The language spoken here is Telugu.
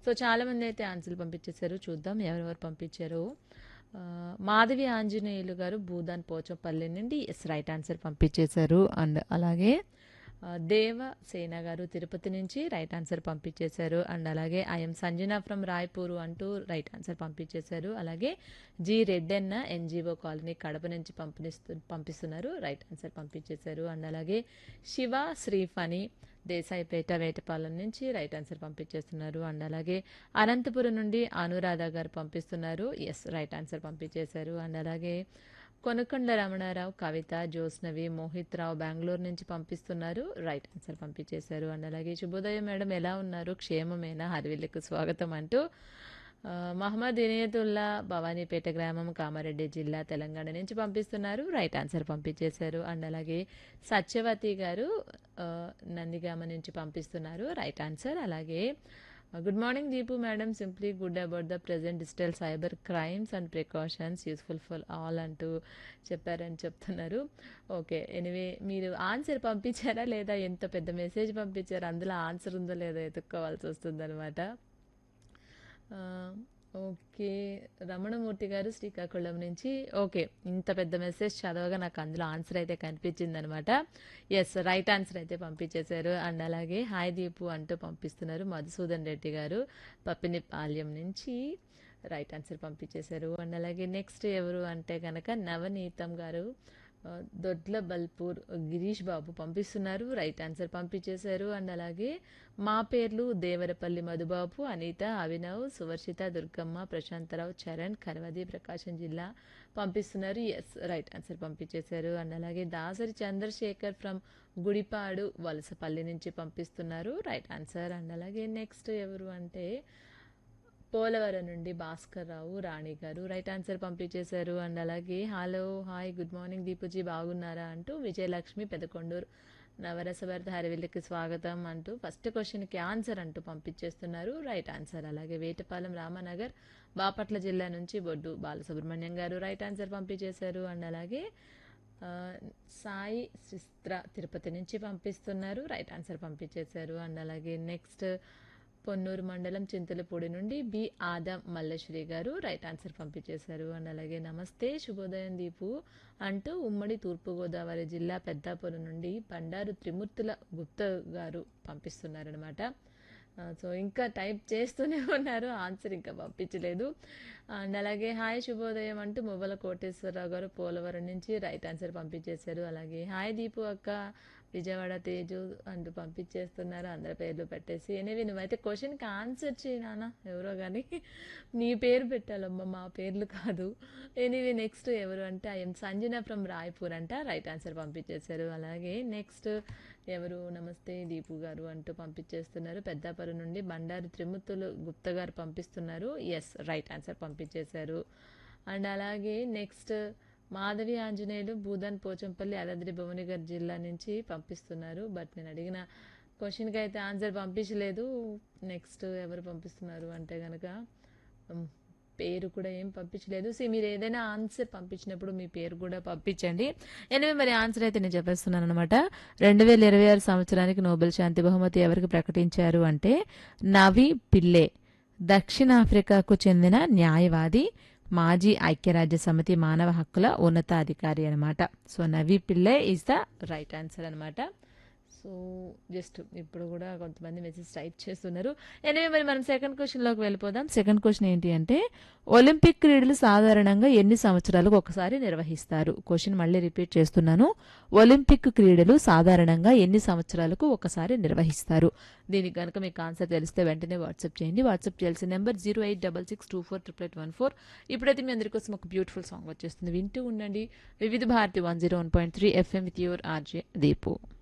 సో చాలామంది అయితే ఆన్సర్లు పంపించేశారు చూద్దాం ఎవరెవరు పంపించారు ఆ, మాధవి ఆంజనేయులు గారు భూదాన్ పోచంపల్లి నుండి ఎస్ రైట్ ఆన్సర్ పంపించేశారు అండ్ అలాగే ఆ, దేవసేన గారు తిరుపతి నుంచి రైట్ ఆన్సర్ పంపించేశారు అండ్ అలాగే ఐఎమ్ సంజన ఫ్రమ్ రాయ్పూర్ అంటూ రైట్ ఆన్సర్ పంపించేశారు అలాగే G Reddenna NGO colony Kadapa నుంచి పంపిస్తూ పంపిస్తున్నారు రైట్ ఆన్సర్ పంపించేశారు అండ్ అలాగే శివ శ్రీఫణి దేశాయిపేట వేటపాలెం నుంచి రైట్ ఆన్సర్ పంపించేస్తున్నారు అండ్ అలాగే అనంతపురం నుండి అనురాధ గారు పంపిస్తున్నారు ఎస్ రైట్ ఆన్సర్ పంపించేశారు అండ్ అలాగే కొనకొండ రమణారావు కవిత జ్యోత్స్నవి మోహిత్ రావు బెంగళూరు నుంచి పంపిస్తున్నారు రైట్ ఆన్సర్ పంపించేశారు అండ్ అలాగే శుభోదయం మేడం ఎలా ఉన్నారు క్షేమమేనా హరివిల్లుకు స్వాగతం అంటూ ఆ, మహమ్మద్ ఇనియతుల్లా భవానీపేట గ్రామం కామారెడ్డి జిల్లా తెలంగాణ నుంచి పంపిస్తున్నారు రైట్ ఆన్సర్ పంపించేశారు అండ్ అలాగే సత్యవతి గారు ఆ, నందిగామ నుంచి పంపిస్తున్నారు రైట్ ఆన్సర్ అలాగే good morning Deepu madam simply good about the present digital cyber crimes and precautions useful for all అంటూ చెప్పారని చెప్తున్నారు ఓకే ఎనివే మీరు ఆన్సర్ పంపించారా లేదా ఎంత పెద్ద మెసేజ్ పంపించారు అందులో ఆన్సర్ ఉందో లేదో ఎత్తుక్కోవాల్సి వస్తుందన్నమాట ఆ, ఓకే రమణమూర్తి గారు శ్రీకాకుళం నుంచి ఓకే ఇంత పెద్ద మెసేజ్ చదవగా నాకు అందులో ఆన్సర్ అయితే కనిపించింది అనమాట ఎస్ రైట్ ఆన్సర్ అయితే పంపించేశారు అండ్ అలాగే హాయ్ దీపు అంటూ పంపిస్తున్నారు మధుసూదన్ రెడ్డి గారు పప్పినిపాల్యం నుంచి రైట్ ఆన్సర్ పంపించేశారు అండ్ అలాగే నెక్స్ట్ ఎవరు అంటే కనుక నవనీతం గారు ఆ, దొడ్ల బల్పూర్ గిరీష్ బాబు పంపిస్తున్నారు రైట్ ఆన్సర్ పంపించేశారు అండ్ అలాగే మా పేర్లు దేవరపల్లి మధుబాబు అనిత అభినవ్ సువర్షిత దుర్గమ్మ ప్రశాంతరావు చరణ్ కరవది ప్రకాశం జిల్లా పంపిస్తున్నారు ఎస్ రైట్ ఆన్సర్ పంపించేశారు అండ్ అలాగే దాసరి చంద్రశేఖర్ ఫ్రమ్ గుడిపాడు వలసపల్లి నుంచి పంపిస్తున్నారు రైట్ ఆన్సర్ అండ్ అలాగే నెక్స్ట్ ఎవరు అంటే పోలవరం నుండి భాస్కర్ రావు రాణి గారు రైట్ ఆన్సర్ పంపించేశారు అండ్ అలాగే hello hi good morning Deepuji బాగున్నారా అంటూ విజయలక్ష్మి పెదకొండూరు నవరసభర్త హరివిల్లుకి స్వాగతం అంటూ ఫస్ట్ క్వశ్చన్కి ఆన్సర్ అంటూ పంపించేస్తున్నారు రైట్ ఆన్సర్ అలాగే వేటపాలెం రామనగర్ బాపట్ల జిల్లా నుంచి బొడ్డు బాలసుబ్రహ్మణ్యం గారు రైట్ ఆన్సర్ పంపించేశారు అండ్ అలాగే ఆ, సాయి శిస్త్ర తిరుపతి నుంచి పంపిస్తున్నారు రైట్ ఆన్సర్ పంపించేశారు అండ్ అలాగే నెక్స్ట్ పొన్నూరు మండలం చింతలపూడి నుండి బి ఆదం మల్లేశ్వరి గారు రైట్ ఆన్సర్ పంపించేశారు అండ్ అలాగే నమస్తే శుభోదయం దీపు అంటూ ఉమ్మడి తూర్పుగోదావరి జిల్లా పెద్దాపురం నుండి బండారు త్రిమూర్తుల గుప్త గారు పంపిస్తున్నారనమాట సో ఇంకా టైప్ చేస్తూనే ఉన్నారు ఆన్సర్ ఇంకా పంపించలేదు అండ్ అలాగే హాయ్ శుభోదయం అంటూ మువ్వల కోటేశ్వరరావు గారు పోలవరం నుంచి రైట్ ఆన్సర్ పంపించేశారు అలాగే హాయ్ దీపు అక్క విజయవాడ తేజు అంటూ పంపించేస్తున్నారు అందరి పేర్లు పెట్టేసి ఎనివి నువ్వైతే క్వశ్చన్కి ఆన్సర్ చేయి నాన్న ఎవరో కానీ నీ పేరు పెట్టాలమ్మ మా పేర్లు కాదు ఎనివి నెక్స్ట్ ఎవరు అంటే ఐఎమ్ సంజన ఫ్రమ్ రాయ్పూర్ అంట రైట్ ఆన్సర్ పంపించేశారు అలాగే నెక్స్ట్ ఎవరు నమస్తే దీపు గారు అంటూ పంపించేస్తున్నారు పెద్దాపురం నుండి బండారు త్రిమూర్తులు గుప్త గారు పంపిస్తున్నారు ఎస్ రైట్ ఆన్సర్ పంపించేశారు అండ్ అలాగే నెక్స్ట్ మాధవి ఆంజనేయులు భూదాన్ పోచంపల్లి యాదాద్రి భువనగర్ జిల్లా నుంచి పంపిస్తున్నారు బట్ నేను అడిగిన క్వశ్చన్కి అయితే ఆన్సర్ పంపించలేదు నెక్స్ట్ ఎవరు పంపిస్తున్నారు అంటే కనుక ఉమ్, పేరు కూడా ఏం పంపించలేదు సో మీరు ఏదైనా ఆన్సర్ పంపించినప్పుడు మీ పేరు కూడా పంపించండి ఎనివే మరి ఆన్సర్ అయితే నేను చెప్పేస్తున్నాను అనమాట రెండు వేల ఇరవై ఆరు సంవత్సరానికి నోబెల్ శాంతి బహుమతి ఎవరికి ప్రకటించారు అంటే నవి పిల్లే దక్షిణాఫ్రికాకు చెందిన న్యాయవాది మాజీ ఐక్యరాజ్య సమితి మానవ హక్కుల ఉన్నతాధికారి అనమాట so Navi Pillai is the right answer అనమాట సో జస్ట్ ఇప్పుడు కూడా కొంతమంది మెసేజ్ టైప్ చేస్తున్నారు ఎనివే మరి మనం సెకండ్ క్వశ్చన్లోకి వెళ్ళిపోదాం సెకండ్ క్వశ్చన్ ఏంటి అంటే ఒలింపిక్ క్రీడలు సాధారణంగా ఎన్ని సంవత్సరాలకు ఒకసారి నిర్వహిస్తారు క్వశ్చన్ మళ్ళీ రిపీట్ చేస్తున్నాను ఒలింపిక్ క్రీడలు సాధారణంగా ఎన్ని సంవత్సరాలకు ఒకసారి నిర్వహిస్తారు దీనికి కనుక మీకు ఆన్సర్ తెలిస్తే వెంటనే వాట్సాప్ చేయండి వాట్సాప్ చేయాల్సిన number zero eight double six two four triple eight one four ఇప్పుడైతే మీ అందరి కోసం ఒక బ్యూటిఫుల్ సాంగ్ వచ్చేస్తుంది వింటూ ఉండండి Vividh Bharati one zero one point three FM with your RJ Deepu